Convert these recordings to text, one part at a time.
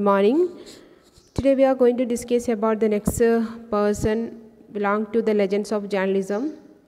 morning. Today we are going to discuss about the next uh, person belong to the legends of journalism,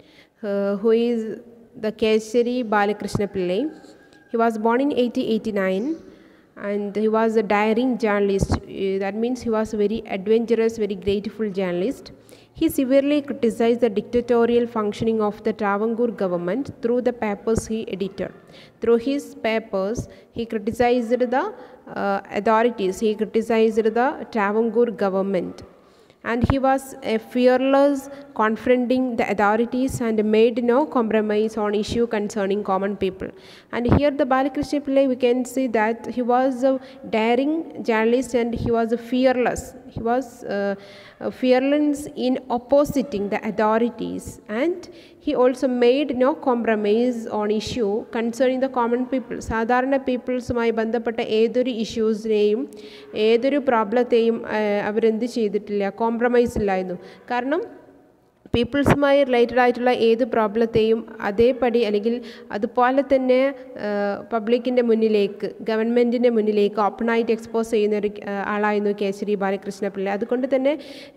uh, who is the Keshari Balakrishna Pillai. He was born in 1889 and he was a daring journalist. Uh, that means he was a very adventurous, very grateful journalist. He severely criticized the dictatorial functioning of the Travancore government through the papers he edited. Through his papers, he criticized the uh, authorities, he criticized the Travancore government. And he was a fearless, confronting the authorities and made no compromise on issue concerning common people. And here the Balakrishna Pillai, we can see that he was a daring journalist and he was a fearless. He was uh, fearless in opposing the authorities and he also made no compromise on issue concerning the common people സാധാരണ പീപ്പിൾസുമായി ബന്ധപ്പെട്ട ഏതൊരു ഇഷ്യൂസിനെയും ഏതൊരു പ്രോബ്ലത്തെയും അവരെന്ത് ചെയ്തിട്ടില്ല compromise ഇല്ലായിരുന്നു കാരണം പീപ്പിൾസുമായി related ആയിട്ടുള്ള ഏത് പ്രോബ്ലത്തെയും അതേപടി അല്ലെങ്കിൽ അതുപോലെ തന്നെ പബ്ലിക്കിൻ്റെ മുന്നിലേക്ക് ഗവൺമെൻറ്റിൻ്റെ മുന്നിലേക്ക് ഓപ്പണായിട്ട് എക്സ്പോസ് ചെയ്യുന്ന ഒരു ആളായിരുന്നു കേശരി ബാലകൃഷ്ണ പിള്ള അതുകൊണ്ട് തന്നെ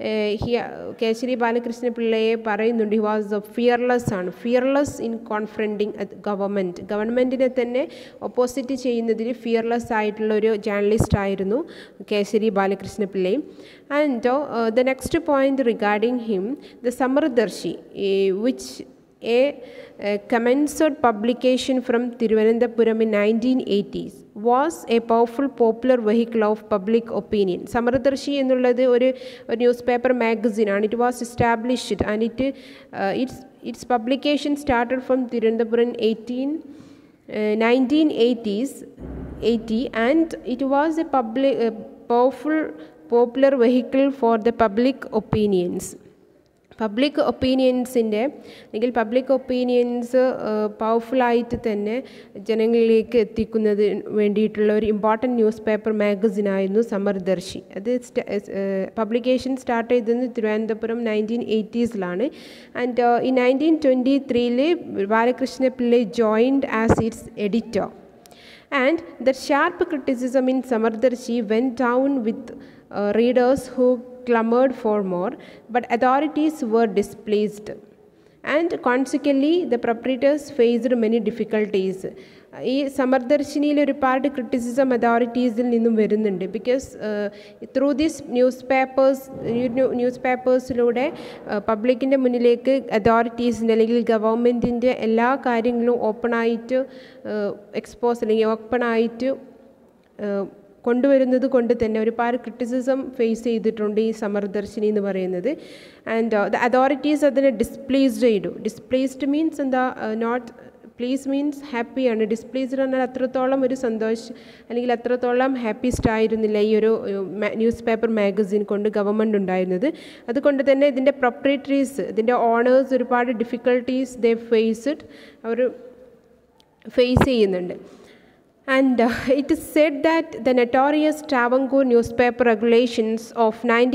ഹി കേശരി ബാലകൃഷ്ണ പിള്ളയെ പറയുന്നുണ്ട് ഹി വാസ് ഫിയർലെസ് ആണ് ഫിയർലെസ് ഇൻ കോൺഫ്രണ്ടിങ് ഗവൺമെൻറ് ഗവൺമെൻറ്റിനെ തന്നെ ഒപ്പോസിറ്റ് ചെയ്യുന്നതിൽ ഫിയർലെസ് ആയിട്ടുള്ള ഒരു ജേർണലിസ്റ്റ് ആയിരുന്നു കേശരി ബാലകൃഷ്ണ പിള്ളയും and the next point regarding him the Samadarshi which a, a commenced publication from Thiruvananthapuram in 1980s was a powerful popular vehicle of public opinion. Samadarshi എന്നുള്ളത് ഒരു ഒരു ന്യൂസ് പേപ്പർ മാഗസിനാണ് it was established and it its its publication started from Thiruvananthapuram eighteen nineteen eighties eighty and it was a public powerful popular vehicle for the public opinions public ഒപ്പീനിയൻസിൻ്റെ അല്ലെങ്കിൽ public opinions പവർഫുള്ളായിട്ട് തന്നെ ജനങ്ങളിലേക്ക് എത്തിക്കുന്നതിന് വേണ്ടിയിട്ടുള്ള ഒരു important news paper മാഗസിനായിരുന്നു സമർദർശി അത് പബ്ലിക്കേഷൻ സ്റ്റാർട്ട് ചെയ്തത് തിരുവനന്തപുരം നയൻറ്റീൻ എയ്റ്റീസിലാണ് ആൻഡ് ഈ നയൻറ്റീൻ ട്വൻറ്റി ത്രീയിൽ Balakrishna Pillai joined as it's editor and the sharp criticism in Samadarshi when down with readers who clamored for more, but authorities were displeased. And consequently, the proprietors faced many difficulties. ഈ സമർദർശിനിയിൽ ഒരുപാട് criticism അതോറിറ്റീസിൽ നിന്നും വരുന്നുണ്ട് because through this news papers news പേപ്പേഴ്സിലൂടെ പബ്ലിക്കിൻ്റെ മുന്നിലേക്ക് അതോറിറ്റീസിൻ്റെ അല്ലെങ്കിൽ ഗവൺമെൻറ്റിൻ്റെ എല്ലാ കാര്യങ്ങളും ഓപ്പണായിട്ട് എക്സ്പോസ് അല്ലെങ്കിൽ ഓപ്പണായിട്ട് കൊണ്ടുവരുന്നത് കൊണ്ട് തന്നെ ഒരുപാട് ക്രിറ്റിസിസം ഫേസ് ചെയ്തിട്ടുണ്ട് ഈ സമർദർശിനി എന്ന് പറയുന്നത് ആൻഡ് ദ അതോറിറ്റീസ് അതിനെ ഡിസ്പ്ലേസ്ഡ് ചെയ്തു ഡിസ്പ്ലേസ്ഡ് മീൻസ് എന്താ നോട്ട് പ്ലീസ് മീൻസ് ഹാപ്പിയാണ് ഡിസ്പ്ലേസ്ഡ് പറഞ്ഞാൽ അത്രത്തോളം ഒരു സന്തോഷം അല്ലെങ്കിൽ അത്രത്തോളം ഹാപ്പിസ്റ്റ് ആയിരുന്നില്ല ഈ ഒരു ന്യൂസ് പേപ്പർ മാഗസിൻ കൊണ്ട് ഗവൺമെൻറ് ഉണ്ടായിരുന്നത് അതുകൊണ്ട് തന്നെ ഇതിൻ്റെ പ്രൊപ്പറേറ്ററീസ് ഇതിൻ്റെ ഓണേഴ്സ് ഒരുപാട് ഡിഫിക്കൽട്ടീസ് ദേ ഫേസ്ഡ് അവർ ഫേസ് ചെയ്യുന്നുണ്ട് And uh, it is said that the notorious Travancore newspaper regulations of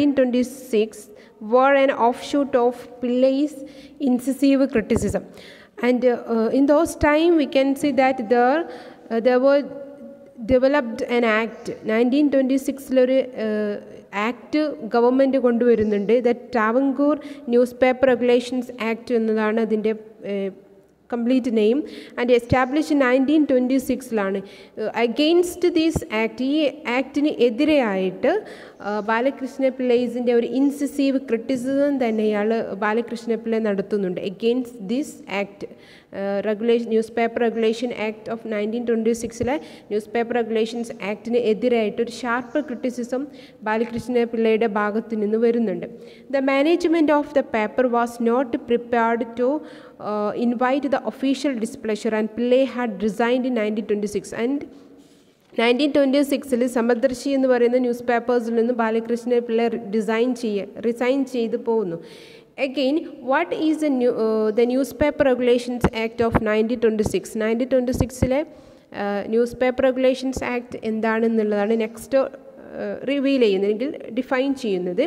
1926 were an offshoot of Pillai's incisive criticism. And uh, in those time, we can see that there, uh, there were developed an act. 1926 ഒരു act government കൊണ്ടുവരുന്നുണ്ട് the Travancore news paper regulations act എന്നതാണ് അതിൻ്റെ complete name and establish nineteen twenty സിക്സിലാണ് against these act ഈ ആക്ടിന് എതിരെയായിട്ട് ബാലകൃഷ്ണ പിള്ളൈസിൻ്റെ ഒരു ഇൻസസീവ് criticism തന്നെ ഇയാൾ ബാലകൃഷ്ണ പിള്ളை നടത്തുന്നുണ്ട് against this act regulation news paper regulation act of nineteen twenty സിക്സിലെ ന്യൂസ് പേപ്പർ റെഗുലേഷൻസ് ആക്ടിന് എതിരായിട്ട് ഒരു ഷാർപ്പ് ക്രിറ്റിസിസം ബാലകൃഷ്ണ പിള്ളയുടെ ഭാഗത്തു നിന്ന് വരുന്നുണ്ട് the management of the paper was not prepared to invite the official displeasure and Pillai had resigned in nineteen twenty six and nineteen twenty സിക്സിൽ സമദർശി എന്ന് പറയുന്ന ന്യൂസ് പേപ്പേഴ്സിൽ നിന്ന് ബാലകൃഷ്ണ പിള്ളെ ഡിസൈൻ ചെയ്യുക റിസൈൻ ചെയ്ത് പോകുന്നു again what is the new the news paper regulations act of nineteen twenty six nineteen twenty സിക്സിലെ news paper regulations act എന്താണെന്നുള്ളതാണ് നെക്സ്റ്റ് റിവീൽ ചെയ്യുന്നത് അല്ലെങ്കിൽ ഡിഫൈൻ ചെയ്യുന്നത്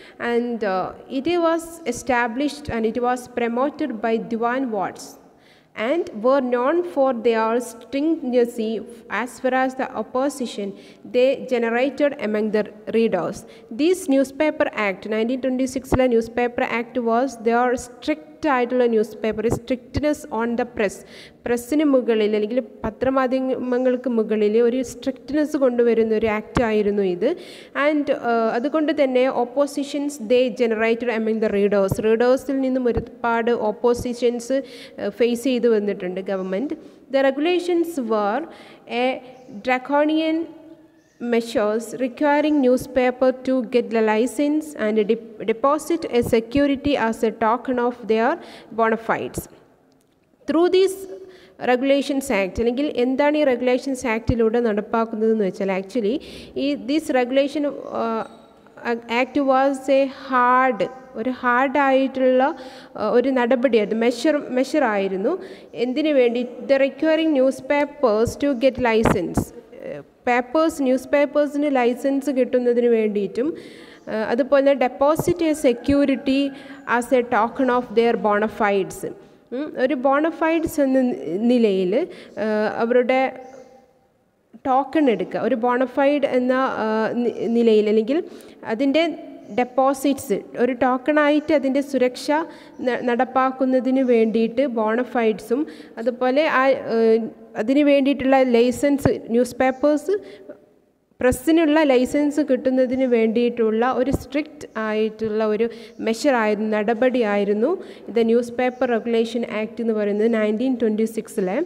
and it was established and it was promoted by Dewan Watts and were known for their stringency as far as the opposition they generated among the readers. This newspaper act, 1926 newspaper act was their strict ആയിട്ടുള്ള news paper strictness on the press പ്രസ്സിന് മുകളിൽ അല്ലെങ്കിൽ പത്രമാധ്യമങ്ങൾക്ക് മുകളിൽ ഒരു സ്ട്രിക്റ്റ്നെസ് കൊണ്ടുവരുന്ന ഒരു act ആയിരുന്നു ഇത് ആൻഡ് അതുകൊണ്ട് തന്നെ oppositions they generated among the readers റീഡേഴ്സിൽ നിന്നും ഒരുപാട് ഓപ്പോസിഷൻസ് ഫേസ് ചെയ്ത് വന്നിട്ടുണ്ട് government the regulations were a draconian measures requiring newspaper to get the license and de- deposit a security as a token of their bona fides. Through these regulations act അല്ലെങ്കിൽ എന്താണ് ഈ regulations ആക്ടിലൂടെ നടപ്പാക്കുന്നതെന്ന് വെച്ചാൽ actually ഈ this regulation act was a hard ഒരു ഹാർഡായിട്ടുള്ള ഒരു നടപടിയായിരുന്നു മെഷർ മെഷറായിരുന്നു എന്തിനു വേണ്ടി the requiring news papers to get license papers news പേപ്പേഴ്സിന് ലൈസൻസ് കിട്ടുന്നതിന് വേണ്ടിയിട്ടും അതുപോലെ deposit a security as a token of their bona fides ഒരു ബോണഫൈഡ്സ് എന്ന നിലയിൽ അവരുടെ ടോക്കൺ എടുക്കുക ഒരു ബോണഫൈഡ് എന്ന നിലയിൽ അല്ലെങ്കിൽ അതിൻ്റെ ഡെപ്പോസിറ്റ്സ് ഒരു ടോക്കണായിട്ട് അതിൻ്റെ സുരക്ഷ നടപ്പാക്കുന്നതിന് വേണ്ടിയിട്ട് ബോണഫൈഡ്സും അതുപോലെ ആ അതിന് വേണ്ടിയിട്ടുള്ള ലൈസൻസ് ന്യൂസ് പേപ്പേഴ്സ് പ്രസ്സിനുള്ള ലൈസൻസ് കിട്ടുന്നതിന് വേണ്ടിയിട്ടുള്ള ഒരു സ്ട്രിക്റ്റ് ആയിട്ടുള്ള ഒരു മെഷറായിരുന്നു നടപടിയായിരുന്നു ഇത് ന്യൂസ് പേപ്പർ റെഗുലേഷൻ ആക്ട് എന്ന് പറയുന്നത് നയൻറ്റീൻ ട്വൻറ്റി സിക്സിലെ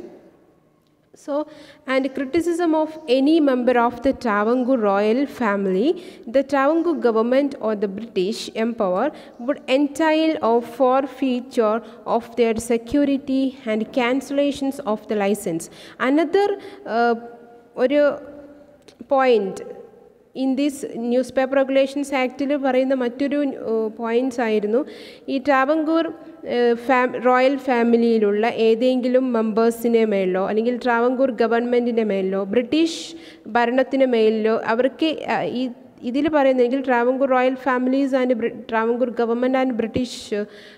So, and criticism of any member of the Travancore royal family, the Travancore government or the British Empire would entail or forfeiture of their security and cancellations of the license. Another uh, ഒരു point in this news paper regulations ആക്റ്റിൽ പറയുന്ന മറ്റൊരു points ആയിരുന്നു ഈ Travancore farm royal ഫാമിലിയിലുള്ള ഏതെങ്കിലും മെമ്പേഴ്സിൻ്റെ മേലിലോ അല്ലെങ്കിൽ ട്രാവങ്കൂർ ഗവൺമെൻറ്റിൻ്റെ മേലിലോ British ഭരണത്തിന് മേലിലോ അവർക്ക് ഈ ഇതിൽ പറയുന്നെങ്കിൽ Travancore royal families and Travancore government and British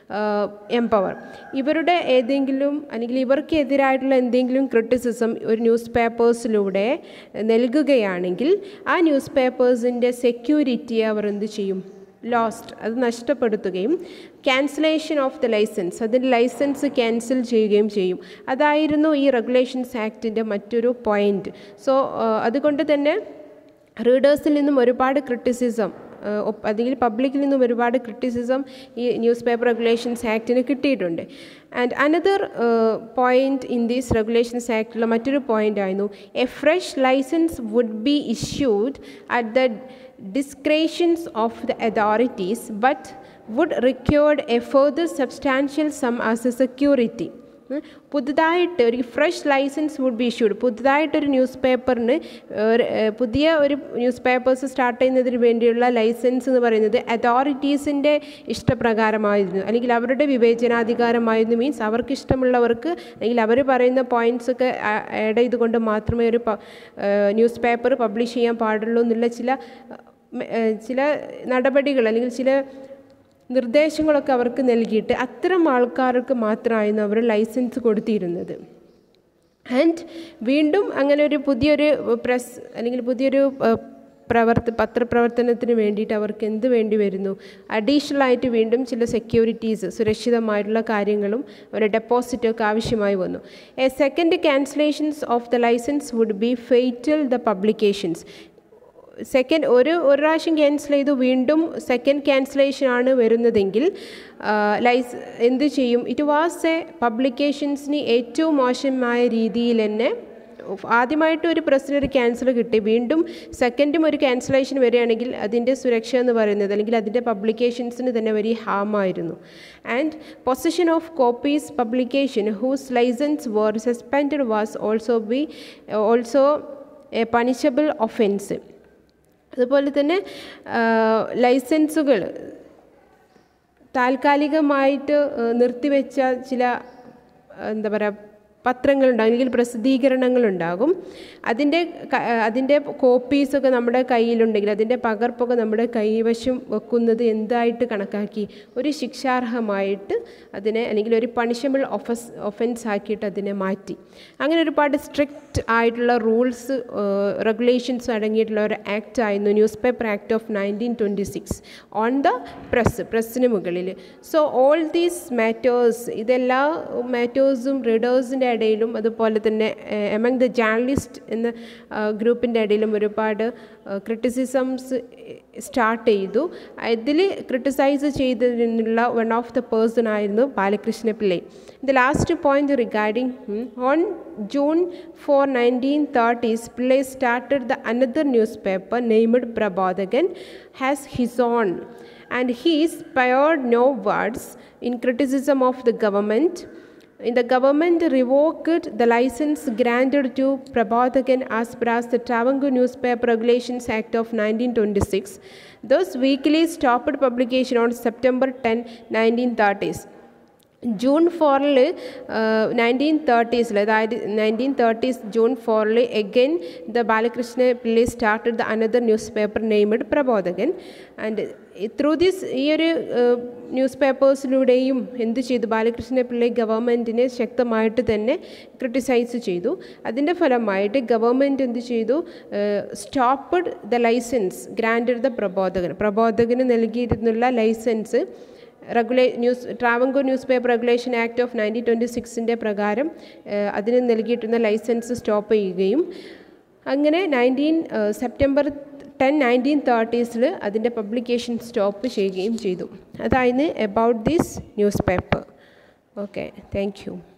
empower ഇവരുടെ ഏതെങ്കിലും അല്ലെങ്കിൽ ഇവർക്ക് എതിരായിട്ടുള്ള എന്തെങ്കിലും ക്രിറ്റിസിസം ഒരു ന്യൂസ് പേപ്പേഴ്സിലൂടെ നൽകുകയാണെങ്കിൽ ആ ന്യൂസ് പേപ്പേഴ്സിൻ്റെ സെക്യൂരിറ്റി അവർ എന്ത് ചെയ്യും ലോസ്റ്റ് അത് നഷ്ടപ്പെടുത്തുകയും ക്യാൻസലേഷൻ ഓഫ് ദ ലൈസൻസ് അതിൻ്റെ ലൈസൻസ് ക്യാൻസൽ ചെയ്യുകയും ചെയ്യും അതായിരുന്നു ഈ റെഗുലേഷൻസ് ആക്ടിൻ്റെ മറ്റൊരു പോയിന്റ് സോ അതുകൊണ്ട് തന്നെ റീഡേഴ്സിൽ നിന്നും ഒരുപാട് ക്രിറ്റിസിസം അല്ലെങ്കിൽ പബ്ലിക്കിൽ നിന്നും ഒരുപാട് ക്രിറ്റിസിസം ഈ ന്യൂസ് പേപ്പർ റെഗുലേഷൻസ് ആക്ടിന് കിട്ടിയിട്ടുണ്ട് and another point in these regulations ആക്ടിലുള്ള മറ്റൊരു പോയിന്റ് ആയിരുന്നു a fresh license would be issued at the discretions of the authorities but would require a further substantial sum as a security പുതുതായിട്ട് ഒരു fresh license would be issued പുതുതായിട്ടൊരു news പേപ്പറിന് പുതിയ ഒരു news papers start ചെയ്യുന്നതിന് വേണ്ടിയുള്ള licence എന്ന് പറയുന്നത് അതോറിറ്റീസിൻ്റെ ഇഷ്ടപ്രകാരമായിരുന്നു അല്ലെങ്കിൽ അവരുടെ വിവേചനാധികാരമായിരുന്നു മീൻസ് അവർക്ക് ഇഷ്ടമുള്ളവർക്ക് അല്ലെങ്കിൽ അവർ പറയുന്ന പോയിൻറ്റ്സ് ഒക്കെ ആഡ് ചെയ്തുകൊണ്ട് മാത്രമേ ഒരു ന്യൂസ് പേപ്പർ പബ്ലിഷ് ചെയ്യാൻ പാടുള്ളൂ എന്നുള്ള ചില ചില നടപടികൾ അല്ലെങ്കിൽ ചില നിർദ്ദേശങ്ങളൊക്കെ അവർക്ക് നൽകിയിട്ട് അത്തരം ആൾക്കാർക്ക് മാത്രമായിരുന്നു അവർ ലൈസൻസ് കൊടുത്തിരുന്നത് ആൻഡ് വീണ്ടും അങ്ങനെ ഒരു പുതിയൊരു പ്രസ് അല്ലെങ്കിൽ പുതിയൊരു പ്രവർത്ത പത്രപ്രവർത്തനത്തിന് വേണ്ടിയിട്ട് അവർക്ക് എന്ത് വേണ്ടി വരുന്നു അഡീഷണൽ ആയിട്ട് വീണ്ടും ചില സെക്യൂരിറ്റീസ് സുരക്ഷിതമായിട്ടുള്ള കാര്യങ്ങളും അവരുടെ ഡെപ്പോസിറ്റൊക്കെ ആവശ്യമായി വന്നു a second cancellations of the license would be fatal the publications second ഒരു ഒരു പ്രാവശ്യം ക്യാൻസൽ ചെയ്തു വീണ്ടും സെക്കൻഡ് ക്യാൻസലേഷൻ ആണ് വരുന്നതെങ്കിൽ ലൈസ് എന്ത് ചെയ്യും ഇറ്റ് വാസ് എ പബ്ലിക്കേഷൻസിന് ഏറ്റവും മോശമായ രീതിയിൽ തന്നെ ആദ്യമായിട്ട് ഒരു പ്രസിന് ഒരു ക്യാൻസൽ കിട്ടി വീണ്ടും സെക്കൻഡും ഒരു ക്യാൻസലേഷൻ വരികയാണെങ്കിൽ അതിൻ്റെ സുരക്ഷ എന്ന് പറയുന്നത് അല്ലെങ്കിൽ അതിൻ്റെ പബ്ലിക്കേഷൻസിന് തന്നെ വലിയ ഹാമായിരുന്നു and position of copies publication whose license were suspend was also be also a punishable offence അതുപോലെ തന്നെ ലൈസൻസുകൾ താൽക്കാലികമായിട്ട് നിർത്തിവെച്ച ചില എന്താ പറയുക പത്രങ്ങളുണ്ടാകും അല്ലെങ്കിൽ പ്രസിദ്ധീകരണങ്ങളുണ്ടാകും അതിൻ്റെ ക- അതിൻ്റെ കോപ്പീസൊക്കെ നമ്മുടെ കയ്യിലുണ്ടെങ്കിൽ അതിൻ്റെ പകർപ്പൊക്കെ നമ്മുടെ കൈവശം വെക്കുന്നത് എന്തായിട്ട് കണക്കാക്കി ഒരു ശിക്ഷാർഹമായിട്ട് അതിനെ അല്ലെങ്കിൽ ഒരു പണിഷബിൾ ഒഫസ് ഒഫൻസ് ആക്കിയിട്ട് അതിനെ മാറ്റി അങ്ങനെ ഒരുപാട് സ്ട്രിക്റ്റ് ആയിട്ടുള്ള റൂൾസ് റെഗുലേഷൻസ് അടങ്ങിയിട്ടുള്ള ഒരു ആക്ട് ആയിരുന്നു news paper act of nineteen twenty six on the press പ്രസ്സിന് മുകളിൽ സോ ഓൾ ദീസ് മാറ്റേഴ്സ് ഇതെല്ലാ മാറ്റേഴ്സും റീഡേഴ്സിൻ്റെ ഇടയിലും അതുപോലെ തന്നെ എമംഗ് ദ ജേർണലിസ്റ്റ് എന്ന ഗ്രൂപ്പിൻ്റെ ഇടയിലും ഒരുപാട് ക്രിറ്റിസിസംസ് സ്റ്റാർട്ട് ചെയ്തു ഇതിൽ ക്രിട്ടിസൈസ് ചെയ്തതിനുള്ള വൺ ഓഫ് ദ പേഴ്സൺ ആയിരുന്നു Balakrishna Pillai the last point regarding on June four nineteen thirties Pillai started the another news paper named Prabodhakan has his on and he spared no words in criticism of the government. In the government revoked the license granted to Prabhadagan as per as the Travancore Newspaper Regulations Act of 1926. Thus, weekly stopped publication on September 10, 1930s. June ഫോറിൽ nineteen തേർട്ടീസിൽ അതായത് nineteen thirties June ഫോറിൽ again the Balakrishna Pillai started the another news paper named Prabodhakan and through this ഈ ഒരു news പേപ്പേഴ്സിലൂടെയും എന്ത് ചെയ്തു ബാലകൃഷ്ണ പിള്ളി ഗവൺമെൻറ്റിനെ ശക്തമായിട്ട് തന്നെ ക്രിട്ടിസൈസ് ചെയ്തു അതിൻ്റെ ഫലമായിട്ട് ഗവൺമെൻറ് എന്ത് ചെയ്തു stopped the license granted the Prabodhakan പ്രബോധകന് നൽകിയിരുന്നുള്ള ലൈസൻസ് റെഗുലേ news Travancore news paper regulation act of nineteen twenty സിക്സിൻ്റെ പ്രകാരം ഏഹ്, അതിന് നൽകിയിട്ടുന്ന ലൈസൻസ് സ്റ്റോപ്പ് ചെയ്യുകയും അങ്ങനെ നയൻറ്റീൻ സെപ്റ്റംബർ ടെൻ നയൻറ്റീൻ തേർട്ടീസിൽ അതിൻ്റെ പബ്ലിക്കേഷൻ സ്റ്റോപ്പ് ചെയ്യുകയും ചെയ്തു അതായിരുന്നു about this news paper okay thank U